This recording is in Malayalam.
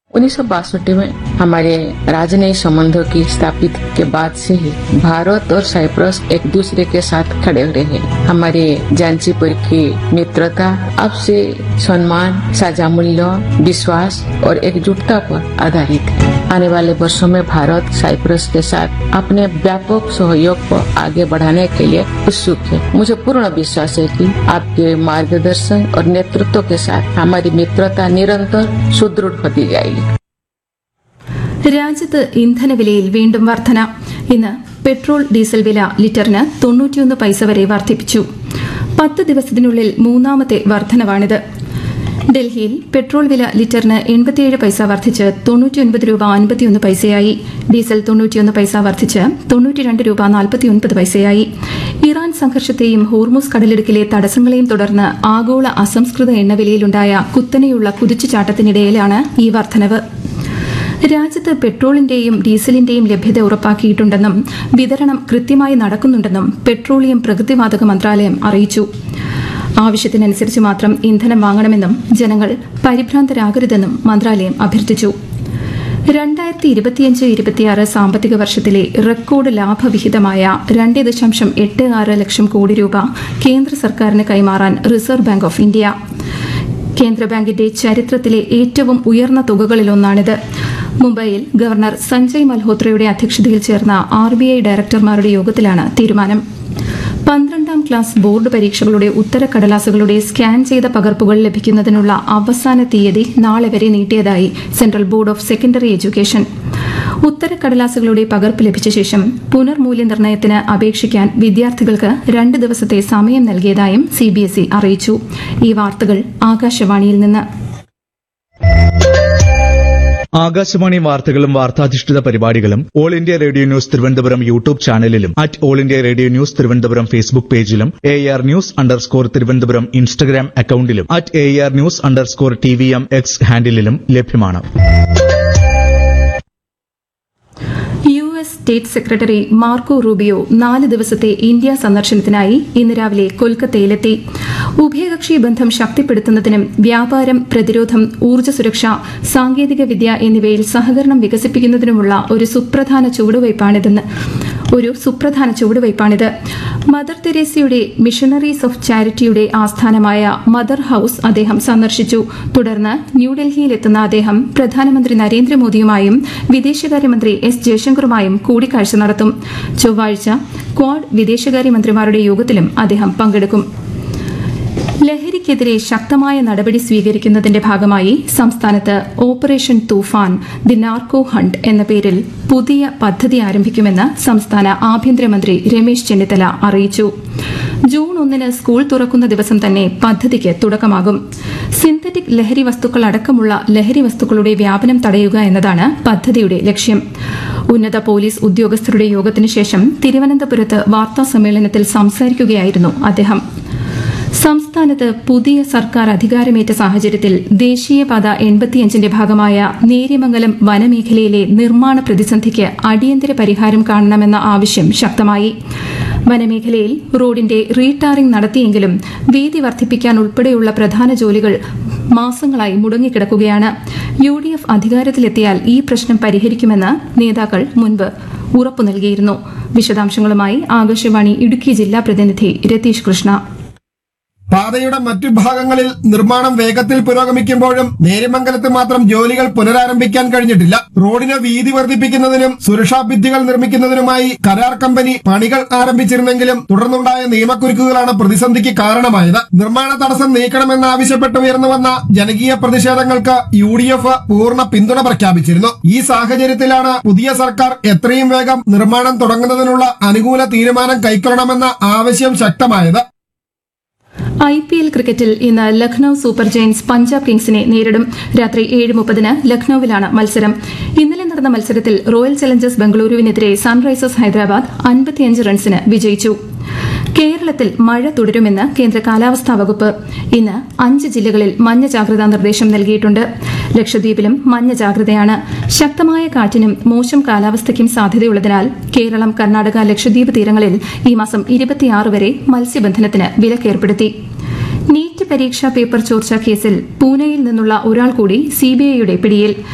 उन्नीस सौ बासठ में हमारे राजनयिक संबंधों की स्थापित के बाद से ही भारत और साइप्रस एक दूसरे के साथ खड़े रहे हमारे जानसीपुर की मित्रता अब से सम्मान साझा मूल्यों विश्वास और एकजुटता पर आधारित है आने वाले वर्षों में भारत साइप्रस के साथ अपने व्यापक सहयोग को आगे बढ़ाने के लिए उत्सुक है मुझे पूर्ण विश्वास है कि आपके मार्गदर्शन और नेतृत्व के साथ हमारी मित्रता निरंतर सुदृढ़ होती जाएगी രാജ്യത്ത് ഇന്ധനവിലയിൽ വീണ്ടും വർധന ഇന്ന് പെട്രോൾ ഡീസൽ വില ലിറ്ററിന് തൊണ്ണൂറ്റിയൊന്ന് പൈസ വരെ വർദ്ധിപ്പിച്ചു പത്ത് ദിവസത്തിനുള്ളിൽ മൂന്നാമത്തെ വർധനവാണിത് ഡൽഹിയിൽ പെട്രോൾ വില ലിറ്ററിന് എൺപത്തിയേഴ് പൈസ വർദ്ധിച്ച് തൊണ്ണൂറ്റിയൊൻപത് രൂപ അൻപത്തിയൊന്ന് പൈസയായി ഡീസൽ തൊണ്ണൂറ്റിയൊന്ന് പൈസ വർദ്ധിച്ച് തൊണ്ണൂറ്റിരണ്ട് രൂപ നാൽപ്പത്തിയൊൻപത് പൈസയായി ഇറാൻ സംഘർഷത്തെയും ഹോർമൂസ് കടലിടുക്കിലെ തടസ്സങ്ങളെയും തുടർന്ന് ആഗോള അസംസ്കൃത എണ്ണവിലയിലുണ്ടായ കുത്തനെയുള്ള കുതിച്ചുചാട്ടത്തിനിടയിലാണ് ഈ വർധനവ് രാജ്യത്ത് പെട്രോളിന്റെയും ഡീസലിന്റെയും ലഭ്യത ഉറപ്പാക്കിയിട്ടുണ്ടെന്നും വിതരണം കൃത്യമായി നടക്കുന്നുണ്ടെന്നും പെട്രോളിയം പ്രകൃതിവാതക മന്ത്രാലയം അറിയിച്ചു ആവശ്യത്തിനനുസരിച്ച് മാത്രം ഇന്ധനം വാങ്ങണമെന്നും ജനങ്ങൾ പരിഭ്രാന്തരാകരുതെന്നും മന്ത്രാലയം അഭ്യർത്ഥിച്ചു രണ്ടായിരത്തി ഇരുപത്തിയഞ്ച് ഇരുപത്തിയാറ് സാമ്പത്തിക വർഷത്തിലെ റെക്കോർഡ് ലാഭവിഹിതമായ രണ്ട് ദശാംശം എട്ട് ആറ് ലക്ഷം കോടി രൂപ കേന്ദ്ര സർക്കാരിന് കൈമാറാൻ റിസർവ് ബാങ്ക് ഓഫ് ഇന്ത്യ കേന്ദ്ര ബാങ്കിന്റെ ചരിത്രത്തിലെ ഏറ്റവും ഉയർന്ന തുകകളിലൊന്നാണിത് മുംബൈയിൽ ഗവർണർ സഞ്ജയ് മൽഹോത്രയുടെ അധ്യക്ഷതയിൽ ചേർന്ന ആർ ബി ഐ ഡയറക്ടർമാരുടെ യോഗത്തിലാണ് തീരുമാനം പന്ത്രണ്ടാം ക്ലാസ് ബോർഡ് പരീക്ഷകളുടെ ഉത്തരക്കടലാസുകളുടെ സ്കാൻ ചെയ്ത പകർപ്പുകൾ ലഭിക്കുന്നതിനുള്ള അവസാന തീയതി നാളെ വരെ നീട്ടിയതായി central board of secondary education ഉത്തരക്കടലാസുകളുടെ പകർപ്പ് ലഭിച്ച ശേഷം പുനർമൂല്യനിർണ്ണയത്തിന് അപേക്ഷിക്കാൻ വിദ്യാർത്ഥികൾക്ക് രണ്ട് ദിവസത്തെ സമയം നൽകിയതായും സിബിഎസ്ഇ അറിയിച്ചു ഈ വാർത്തകൾ ആകാശവാണിയിൽ നിന്ന് ആകാശവാണി വാർത്തകളും വാർത്താധിഷ്ഠിത പരിപാടികളും all India radio news Thiruvananthapuram YouTube ചാനലിലും at all India radio news Thiruvananthapuram Facebook പേജിലും A R news underscore Thiruvananthapuram Instagram അക്കൌണ്ടിലും at A R news underscore T V M X ഹാൻഡിലും ലഭ്യമാണ് U S state secretary Marco Rubio നാല് ദിവസത്തെ ഇന്ത്യ സന്ദർശനത്തിനായി ഇന്ന് രാവിലെ കൊൽക്കത്തയിലെത്തി ഉഭയകക്ഷി ബന്ധം ശക്തിപ്പെടുത്തുന്നതിനും വ്യാപാരം പ്രതിരോധം ഊർജ്ജ സുരക്ഷ സാങ്കേതിക വിദ്യ എന്നിവയിൽ സഹകരണം വികസിപ്പിക്കുന്നതിനുമുള്ള ഒരു സുപ്രധാന ചുവടുവയ്പാണിതെന്ന് ഒരു സുപ്രധാന ചുവടുവയ്പാണിത് മദർ തെരേസയുടെ മിഷണറീസ് ഓഫ് ചാരിറ്റിയുടെ ആസ്ഥാനമായ മദർ ഹൌസ് അദ്ദേഹം സന്ദർശിച്ചു തുടർന്ന് ന്യൂഡൽഹിയിലെത്തുന്ന അദ്ദേഹം പ്രധാനമന്ത്രി നരേന്ദ്രമോദിയുമായും വിദേശകാര്യമന്ത്രി എസ് ജയശങ്കറുമായും കൂടിക്കാഴ്ച നടത്തും ചൊവ്വാഴ്ച ക്വാഡ് വിദേശകാര്യമന്ത്രിമാരുടെ യോഗത്തിലും അദ്ദേഹം പങ്കെടുക്കും ലഹരിക്കെതിരെ ശക്തമായ നടപടി സ്വീകരിക്കുന്നതിന്റെ ഭാഗമായി സംസ്ഥാനത്ത് ഓപ്പറേഷൻ തൂഫാൻ ദി നാർക്കോ ഹണ്ട് എന്ന പേരിൽ പുതിയ പദ്ധതി ആരംഭിക്കുമെന്ന് സംസ്ഥാന ആഭ്യന്തരമന്ത്രി രമേശ് ചെന്നിത്തല അറിയിച്ചു ജൂൺ ഒന്നിന് സ്കൂൾ തുറക്കുന്ന ദിവസം തന്നെ പദ്ധതിക്ക് തുടക്കമാകും സിന്തറ്റിക് ലഹരി വസ്തുക്കൾ അടക്കമുള്ള ലഹരി വസ്തുക്കളുടെ വ്യാപനം തടയുക എന്നതാണ് പദ്ധതിയുടെ ലക്ഷ്യം ഉന്നത പോലീസ് ഉദ്യോഗസ്ഥരുടെ യോഗത്തിനു ശേഷം തിരുവനന്തപുരത്ത് വാർത്താ സമ്മേളനത്തിൽ സംസാരിക്കുകയായിരുന്നു അദ്ദേഹം സംസ്ഥാനത്ത് പുതിയ സർക്കാർ അധികാരമേറ്റ സാഹചര്യത്തിൽ ദേശീയപാത എൺപത്തിയഞ്ചിന്റെ ഭാഗമായ നേര്യമംഗലം വനമേഖലയിലെ നിർമ്മാണ പ്രതിസന്ധിക്ക് അടിയന്തര പരിഹാരം കാണണമെന്ന ആവശ്യം ശക്തമായി വനമേഖലയിൽ റോഡിന്റെ റീടാറിംഗ് നടത്തിയെങ്കിലും വീതി വർദ്ധിപ്പിക്കാൻ ഉൾപ്പെടെയുള്ള പ്രധാന ജോലികൾ മാസങ്ങളായി മുടങ്ങിക്കിടക്കുകയാണ് യു ഡി എഫ് അധികാരത്തിലെത്തിയാൽ ഈ പ്രശ്നം പരിഹരിക്കുമെന്ന് നേതാക്കൾ മുൻപ് ഉറപ്പു നൽകിയിരുന്നു വിശദാംശങ്ങളുമായി ആകാശവാണി ഇടുക്കി ജില്ലാ പ്രതിനിധി രതീഷ് കൃഷ്ണ പാതയുടെ മറ്റു ഭാഗങ്ങളിൽ നിർമ്മാണം വേഗത്തിൽ പുരോഗമിക്കുമ്പോഴും നേര്യമംഗലത്ത് മാത്രം ജോലികൾ പുനരാരംഭിക്കാൻ കഴിഞ്ഞിട്ടില്ല റോഡിന് വീതി വർദ്ധിപ്പിക്കുന്നതിനും സുരക്ഷാ ഭിത്തികൾ നിർമ്മിക്കുന്നതിനുമായി കരാർ കമ്പനി പണികൾ ആരംഭിച്ചിരുന്നെങ്കിലും തുടർന്നുണ്ടായ നിയമക്കുരുക്കുകളാണ് പ്രതിസന്ധിക്ക് കാരണമായത് നിർമ്മാണ തടസ്സം നീക്കണമെന്നാവശ്യപ്പെട്ട് ഉയർന്നു വന്ന ജനകീയ പ്രതിഷേധങ്ങൾക്ക് യു ഡി എഫ് പൂർണ്ണ പിന്തുണ പ്രഖ്യാപിച്ചിരുന്നു ഈ സാഹചര്യത്തിലാണ് പുതിയ സർക്കാർ എത്രയും വേഗം നിർമ്മാണം തുടങ്ങുന്നതിനുള്ള അനുകൂല തീരുമാനം കൈക്കൊള്ളണമെന്ന ആവശ്യം ശക്തമായത് ഐ പി എൽ ക്രിക്കറ്റിൽ ഇന്ന് ലക്നൌ സൂപ്പർ ജയൻസ് പഞ്ചാബ് കിങ്സിനെ നേരിടും രാത്രി ഏഴ് മുപ്പതിന് ലക്നൌവിലാണ് മത്സരം ഇന്നലെ നടന്ന മത്സരത്തിൽ റോയൽ ചലഞ്ചേഴ്സ് ബംഗളൂരുവിനെതിരെ സൺറൈസേഴ്സ് ഹൈദരാബാദ് അൻപത്തിയഞ്ച് റൺസിന് വിജയിച്ചു കേരളത്തിൽ മഴ തുടരുമെന്ന് കേന്ദ്ര കാലാവസ്ഥാ വകുപ്പ് ഇന്ന് അഞ്ച് ജില്ലകളിൽ മഞ്ഞ ജാഗ്രതാ നിർദ്ദേശം നൽകിയിട്ടുണ്ട് ലക്ഷദ്വീപിലും മഞ്ഞ ജാഗ്രതയാണ് ശക്തമായ കാറ്റിനും മോശം കാലാവസ്ഥയ്ക്കും സാധ്യതയുള്ളതിനാൽ കേരളം കർണാടക ലക്ഷദ്വീപ് തീരങ്ങളിൽ ഈ മാസം ഇരുപത്തിയാറ് വരെ മത്സ്യബന്ധനത്തിന് വിലക്കേർപ്പെടുത്തി നീറ്റ് പരീക്ഷാ പേപ്പർ ചോർച്ചാ കേസിൽ പൂനെയിൽ നിന്നുള്ള ഒരാൾ കൂടി സിബിഐയുടെ പിടിയിൽ